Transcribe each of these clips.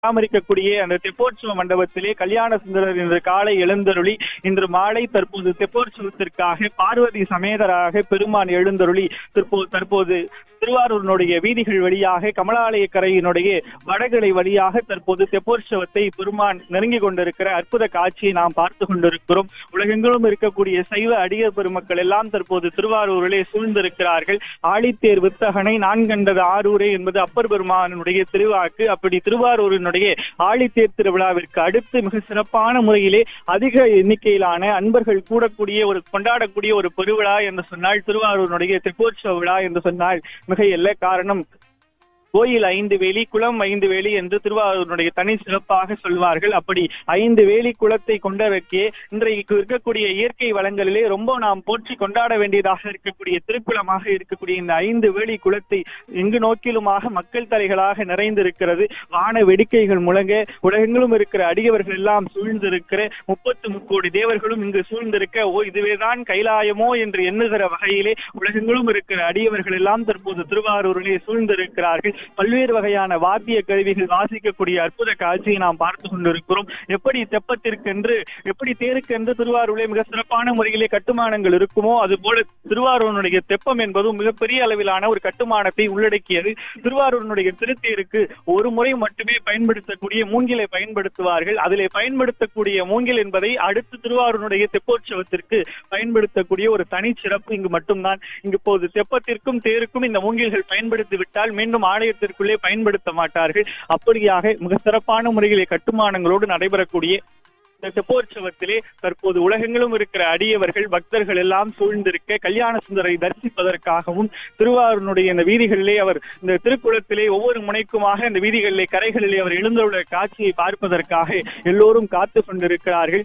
பராமரிக்கக்கூடிய அந்த தெப்போற்சவ மண்டபத்திலே கல்யாண சுந்தரர் இன்று காலை எழுந்தருளி இன்று மாலை தற்போது தெப்போற்சவத்திற்காக பார்வதி சமேதராக பெருமான் எழுந்தருளி தற்போது தற்போது திருவாரூரினுடைய வீதிகள் வழியாக கமலாலய கரையினுடைய வடகிளை வழியாக தற்போது தெப்போற்சவத்தை பெருமான் நெருங்கி கொண்டிருக்கிற அற்புத காட்சியை நாம் பார்த்து கொண்டிருக்கிறோம் உலகெங்கிலும் இருக்கக்கூடிய சைவ அடியர் பெருமக்கள் எல்லாம் தற்போது திருவாரூரிலே சூழ்ந்திருக்கிறார்கள் ஆழித்தேர் வித்தகனை நான் கண்டது ஆரூரே என்பது அப்பர் பெருமானுடைய திருவாக்கு அப்படி திருவாரூரினுடைய ஆழித்தேர் திருவிழாவிற்கு அடுத்து மிக சிறப்பான முறையிலே அதிக எண்ணிக்கையிலான அன்பர்கள் கூடக்கூடிய ஒரு கொண்டாடக்கூடிய ஒரு பெருவிழா என்று சொன்னால் திருவாரூரினுடைய தெப்போற்சவ விழா என்று சொன்னால் மிகையல்ல காரணம் கோயில் ஐந்து வேலி குளம் ஐந்து வேலி என்று திருவாரூருடைய தனி சிறப்பாக சொல்வார்கள் அப்படி ஐந்து வேலி குளத்தை கொண்டதற்கே இன்றைக்கு இருக்கக்கூடிய இயற்கை வளங்களிலே ரொம்ப நாம் போற்றி கொண்டாட வேண்டியதாக இருக்கக்கூடிய திருக்குளமாக இருக்கக்கூடிய இந்த ஐந்து வேலி குளத்தை எங்கு நோக்கிலுமாக மக்கள் தலைகளாக நிறைந்திருக்கிறது வான வெடிக்கைகள் முழங்க உலகெங்கிலும் இருக்கிற அடியவர்கள் எல்லாம் சூழ்ந்திருக்கிற முப்பத்து முக்கோடி தேவர்களும் இங்கு சூழ்ந்திருக்க ஓ இதுவேதான் கைலாயமோ என்று எண்ணுகிற வகையிலே உலகெங்கிலும் இருக்கிற அடியவர்கள் எல்லாம் தற்போது திருவாரூரிலே சூழ்ந்திருக்கிறார்கள் பல்வேறு வகையான வாத்திய கருவிகள் வாசிக்கக்கூடிய அற்புத காட்சியை நாம் பார்த்து கொண்டிருக்கிறோம் எப்படி தெப்பத்திற்கென்று எப்படி தேருக்கென்று திருவாரூரிலே மிக சிறப்பான முறையிலே கட்டுமானங்கள் இருக்குமோ அது போல திருவாரூருடைய தெப்பம் என்பதும் மிகப்பெரிய அளவிலான ஒரு கட்டுமானத்தை உள்ளடக்கியது திருவாரூரினுடைய திருத்தேருக்கு ஒரு முறை மட்டுமே பயன்படுத்தக்கூடிய மூங்கிலை பயன்படுத்துவார்கள் அதிலே பயன்படுத்தக்கூடிய மூங்கில் என்பதை அடுத்து திருவாரூருடைய தெப்போற்சவத்திற்கு பயன்படுத்தக்கூடிய ஒரு தனி சிறப்பு இங்கு மட்டும்தான் இங்கு இப்போது தெப்பத்திற்கும் தேருக்கும் இந்த மூங்கில்கள் பயன்படுத்தி விட்டால் மீண்டும் ஆலயத்திற்குள்ளே பயன்படுத்த மாட்டார்கள் அப்படியாக மிக சிறப்பான முறையிலே கட்டுமானங்களோடு நடைபெறக்கூடிய இந்த தெப்போற்சவத்திலே தற்போது உலகெங்கிலும் இருக்கிற அடியவர்கள் பக்தர்கள் எல்லாம் சூழ்ந்திருக்க கல்யாண சுந்தரை தரிசிப்பதற்காகவும் திருவாரூருடைய இந்த வீதிகளிலே அவர் இந்த திருக்குளத்திலே ஒவ்வொரு முனைக்குமாக இந்த வீதிகளிலே கரைகளிலே அவர் எழுந்துள்ள காட்சியை பார்ப்பதற்காக எல்லோரும் காத்து கொண்டிருக்கிறார்கள்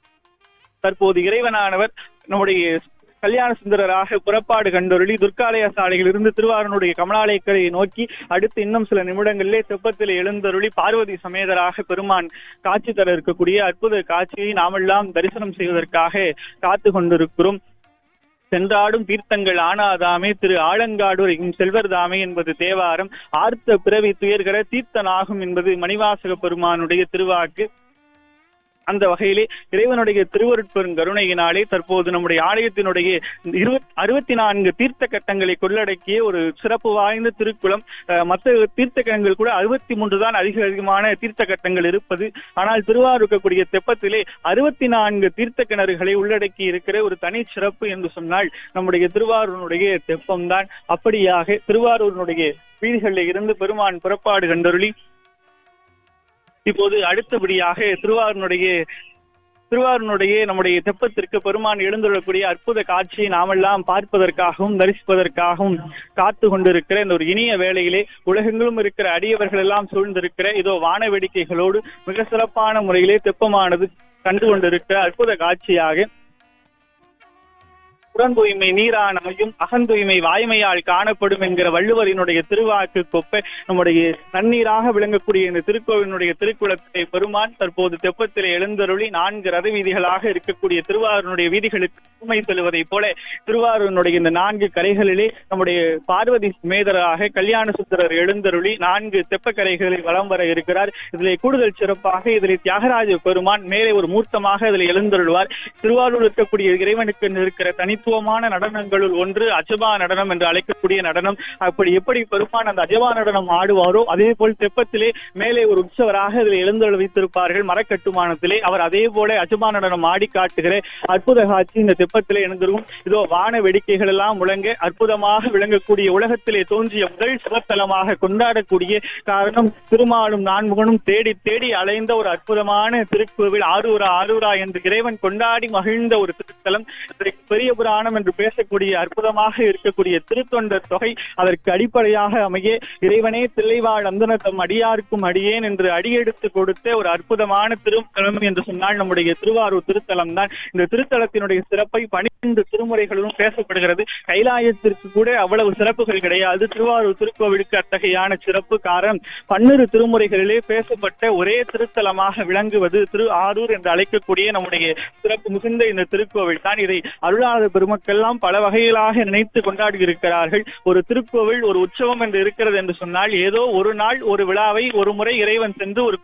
தற்போது இறைவனானவர் நம்முடைய கல்யாண சுந்தரராக புறப்பாடு கண்டொருளி துர்காலய சாலையிலிருந்து திருவாரூருடைய கமலாலயக்கரையை நோக்கி அடுத்து இன்னும் சில நிமிடங்களிலே தெப்பத்தில் எழுந்தருளி பார்வதி சமேதராக பெருமான் காட்சி தர இருக்கக்கூடிய அற்புத காட்சியை நாமெல்லாம் தரிசனம் செய்வதற்காக காத்து கொண்டிருக்கிறோம் சென்றாடும் தீர்த்தங்கள் ஆனாதாமே திரு ஆலங்காடூர் செல்வர் தாமே என்பது தேவாரம் ஆர்த்த பிறவி துயர்கிற தீர்த்தனாகும் என்பது மணிவாசக பெருமானுடைய திருவாக்கு அந்த வகையிலே இறைவனுடைய திருவருட்பெரும் கருணையினாலே தற்போது நம்முடைய ஆலயத்தினுடைய இருபத் அறுபத்தி நான்கு தீர்த்த கட்டங்களை கொள்ளடக்கிய ஒரு சிறப்பு வாய்ந்த திருக்குளம் அஹ், மற்ற தீர்த்த கட்டங்கள் கூட அறுபத்தி மூன்று தான் அதிக அதிகமான தீர்த்த கட்டங்கள் இருப்பது ஆனால் திருவாரூர் இருக்கக்கூடிய தெப்பத்திலே அறுபத்தி நான்கு தீர்த்த கிணறுகளை உள்ளடக்கி இருக்கிற ஒரு தனி சிறப்பு என்று சொன்னால் நம்முடைய திருவாரூருடைய தெப்பம் தான் அப்படியாக திருவாரூருடைய வீதிகளில் இருந்து பெருமான் புறப்பாடு கண்டருளி இப்போது அடுத்தபடியாக திருவாரூருடைய திருவாரூருடைய நம்முடைய தெப்பத்திற்கு பெருமான் எழுந்துள்ளக்கூடிய அற்புத காட்சியை நாமெல்லாம் பார்ப்பதற்காகவும் தரிசிப்பதற்காகவும் காத்து கொண்டிருக்கிற இந்த ஒரு இனிய வேளையிலே உலகெங்கிலும் இருக்கிற அடியவர்கள் எல்லாம் சூழ்ந்திருக்கிற இதோ வான வேடிக்கைகளோடு மிக சிறப்பான முறையிலே தெப்பமானது கண்டு கொண்டிருக்கிற அற்புத காட்சியாக புறந்தூய்மை நீரானமையும் அகந்தூய்மை வாய்மையால் காணப்படும் என்கிற வள்ளுவரினுடைய திருவாக்கு கொப்ப நம்முடைய தண்ணீராக விளங்கக்கூடிய இந்த திருக்கோவிலுடைய திருக்குளத்தை பெருமான் தற்போது தெப்பத்திலே எழுந்தருளி நான்கு ரத வீதிகளாக இருக்கக்கூடிய திருவாரூருடைய வீதிகளுக்கு உண்மை செல்வதைப் போல திருவாரூருடைய இந்த நான்கு கரைகளிலே நம்முடைய பார்வதி மேதராக கல்யாண சுந்தரர் எழுந்தருளி நான்கு தெப்பக்கரைகளில் வலம் வர இருக்கிறார் இதிலே கூடுதல் சிறப்பாக இதிலே தியாகராஜ பெருமான் மேலே ஒரு மூர்த்தமாக இதில் எழுந்தருள்வார் திருவாரூர் இருக்கக்கூடிய இறைவனுக்கு இருக்கிற தனித்துவமான நடனங்களுள் ஒன்று அஜபா நடனம் என்று அழைக்கக்கூடிய நடனம் அப்படி எப்படி பெருமான் அந்த அஜபா நடனம் ஆடுவாரோ அதே போல் தெப்பத்திலே மேலே ஒரு உற்சவராக இதில் எழுந்தருள் வைத்திருப்பார்கள் மரக்கட்டுமானத்திலே அவர் அதே போல அஜபா நடனம் ஆடி காட்டுகிற அற்புத காட்சி இந்த தெப்பத்திலே எழுந்திருக்கும் இதோ வான வெடிக்கைகள் எல்லாம் முழங்க அற்புதமாக விளங்கக்கூடிய உலகத்திலே தோன்றிய முதல் சிவத்தலமாக கொண்டாடக்கூடிய காரணம் திருமாலும் நான்முகனும் தேடி தேடி அலைந்த ஒரு அற்புதமான திருக்கோவில் ஆரூரா ஆரூரா என்று இறைவன் கொண்டாடி மகிழ்ந்த ஒரு திருத்தலம் இதற்கு பெரிய புராணம் என்று பேசக்கூடிய அற்புதமாக இருக்கக்கூடிய திருத்தொண்டர் தொகை அதற்கு அடிப்படையாக அமைய இறைவனே தில்லைவாழ் அந்தன தம் அடியாருக்கும் அடியேன் என்று அடியெடுத்து கொடுத்த ஒரு அற்புதமான திருத்தலம் என்று சொன்னால் நம்முடைய திருவாரூர் திருத்தலம் தான் இந்த திருத்தலத்தினுடைய சிறப்பை பனிரெண்டு திருமுறைகளிலும் பேசப்படுகிறது கைலாயத்திற்கு கூட அவ்வளவு சிறப்புகள் கிடையாது திருவாரூர் திருக்கோவிலுக்கு அத்தகையான சிறப்பு காரணம் பன்னிரு திருமுறைகளிலே பேசப்பட்ட ஒரே திருத்தலமாக விளங்குவது திரு ஆரூர் என்று அழைக்கக்கூடிய நம்முடைய சிறப்பு மிகுந்த இந்த திருக்கோவில் தான் இதை அருளாத பெருமக்கெல்லாம் பல வகையிலாக நினைத்து கொண்டாடி இருக்கிறார்கள் ஒரு திருக்கோவில் ஒரு உற்சவம் என்று இருக்கிறது என்று சொன்னால் ஏதோ ஒரு நாள் ஒரு விழாவை ஒரு முறை இறைவன் சென்று ஒரு